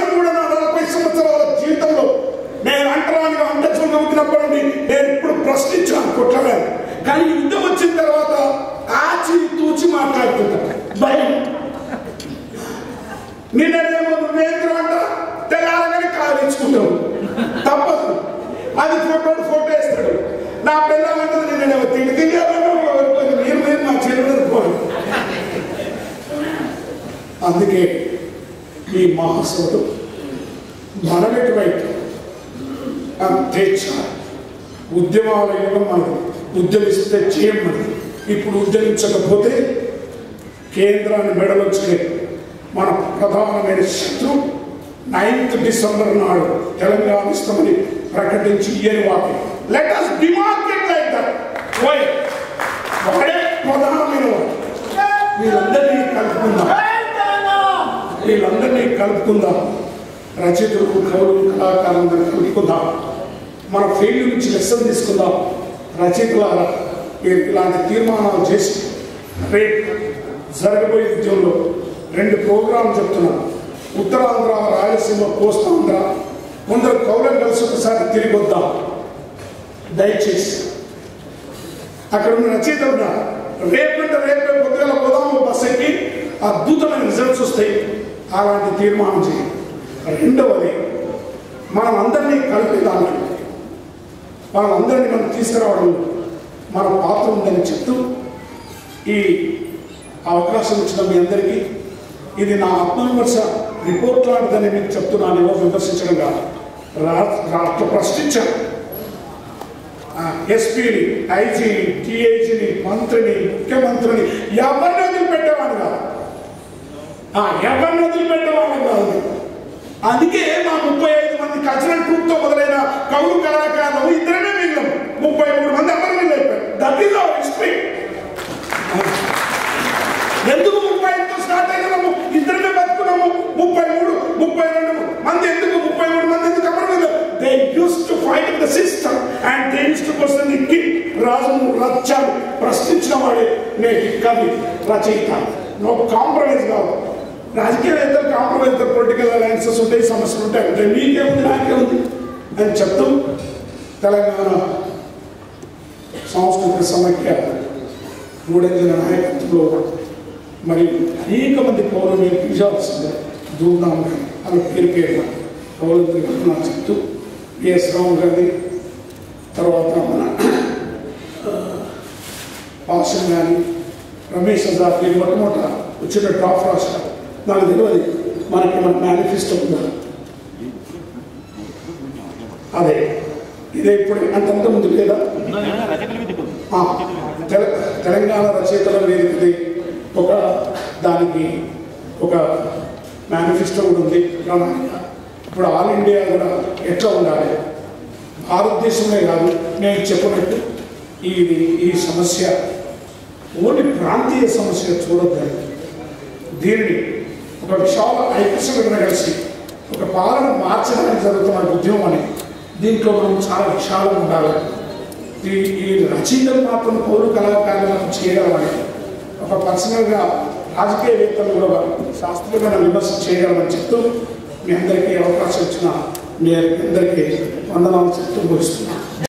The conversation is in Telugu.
కూడా నా నలభై సంవత్సరాల జీవితంలో నేను అంటరానిగా అంత చదువుతున్నప్పటి నుండి నేను ఇప్పుడు ప్రశ్నించాను కొట్టలేదు కానీ యుద్ధం వచ్చిన తర్వాత ఆచి తూచి మాట్లాడుతుంటా భయం నిన్నేమో నువ్వేంద్ర అంట తెల్లారగానే కాలించుకుంటావు తప్పదు అది ఫోటో ఫోటో వేస్తాడు నా పిల్లలంటే నేను తిండి మీరు మీరు మా చెల్లెలు పోయి అందుకే ఈ మహాసభలు మనమెటు వైపు అంతే చాలు ఉద్యమాల యుగం మనది ఉద్యమిస్తే చేయం మనది ఇప్పుడు ఉద్యమించకపోతే కేంద్రాన్ని మెడలొచ్చుకే మన ప్రధానమైన శత్రు నైన్త్ డిసెంబర్ నాడు తెలంగాణ ఇస్తామని ప్రకటించి ఇయ్యని వాకి let us demarket like that why వాడే ప్రధానమైన వాడు వీళ్ళందరినీ కలుపుకుందాం వీళ్ళందరినీ కలుపుకుందాం రచయితలు కవులు కళాకారులందరూ కలుపుకుందాం మన ఫెయిల్యూర్ నుంచి లెసన్ తీసుకుందాం రచయితలారా మీరు ఇలాంటి తీర్మానాలు చేసి రేపు జరగబోయే ఉద్యమంలో రెండు ప్రోగ్రాం చెప్తున్నాను ఉత్తరాంధ్ర రాయలసీమ కోస్తాంధ్ర కొందరు కౌలను కలిసి ఒకసారి తిరిగి వద్దాం దయచేసి అక్కడ ఉన్న రచయితలు ఉన్నారు రేపంటే రేపే పొద్దుగల పోదాము బస్ ఎక్కి అద్భుతమైన రిజల్ట్స్ వస్తాయి అలాంటి తీర్మానం చేయండి రెండవది మనం అందరినీ కలిపి దాంట్లో మనం అందరినీ మనం తీసుకురావడంలో మన పాత్ర ఉందని చెప్తూ ఈ అవకాశం ఇచ్చిన మీ అందరికీ ఇది నా ఆత్మవిమర్శ రిపోర్ట్ లాంటిదని మీకు చెప్తున్నాను ఎవరు విమర్శించడం కాదు రా- రాష్ట్ర ప్రశ్నించాను ఎస్పీని ఐజీని టీఐజీని మంత్రిని ముఖ్యమంత్రిని ఎవరిని వదిలిపెట్టేవాడు కాదు ఆ, ఎవరిని వదిలిపెట్టేవాడు కాదు అందుకే మా ముప్పై ఐదు మంది కల్చరల్ గ్రూప్ తో మొదలైన కవులు కళాకారులు ఇద్దరమే మిగిలాం ముప్పై మూడు మంది ఎవరు మిగిలిపోయారు దట్ ఈస్ అవర్ హిస్టరీ ఎందుకు ముప్పై ఐదుతో స్టార్ట్ అయినాము ఇద్దరమే బతుకున్నాము ముప్పై మూడు ముప్పై రెండు మంది ఎందుకు ముప్పై మూడు మంది ఎందుకు అమరు మీద they used to fight the system and they used to question the king రాజును రచ్చాడు ప్రశ్నించిన వాడే నేటి కవి రచయిత నో కాంప్రమైజ్ కాదు రాజకీయవేత్తలు కాంప్రమైజ్ పొలిటికల్ అలయన్సెస్ ఉంటాయి సమస్యలు ఉంటాయి అంటే మీకేముంది నాకేముంది అని చెప్తూ తెలంగాణ సాంస్కృతిక సమైక్య మూడేళ్ళ నాయకత్వంలో మరి అనేక మంది పౌరులు పిలిచాల్సిందే ధూమ్ధాంగా అలా పేరు పేరు పౌరులు చెప్తూ బిఎస్ రావు గారి తర్వాత మన పాషన్ కానీ రమేష్ అజార్ పేరు మొట్టమొదట వచ్చిన టాప్ రాష్ట్ర నాకు తెలియదు మనకి మన మేనిఫెస్టో ఉందా అదే ఇదే ఇప్పుడు అంతంత ముందు లేదా ఆ, తెల- తెలంగాణ రచయితల వేదికది ఒక దానికి ఒక మేనిఫెస్టో కూడా ఉంది ప్రణాళిక ఇప్పుడు ఆల్ ఇండియా కూడా ఎట్లా ఉండాలి భారతదేశమే కాదు నేను చెప్పినట్టు ఇది ఈ సమస్య ఓన్లీ ప్రాంతీయ సమస్య చూడొద్దని దీనిని ఒక విశాల ఐక్యసంఘటన కలిసి ఒక పాలన మార్చడానికి జరుగుతున్న ఉద్యమం అని దీంట్లో మనం చాలా విశాలంగా ఉండాలి ఈ ఈ రచయితలు మాత్రం పౌరు కళాకారులు మాత్రం చేయగలమని ఒక పర్సనల్గా రాజకీయవేత్తలు కూడా శాస్త్రీయమైన విమర్శ చేయగలమని చెప్తూ మీ అందరికీ అవకాశం ఇచ్చిన మీ అందరికీ వందనాలు చెప్తూ ముగిస్తున్నాను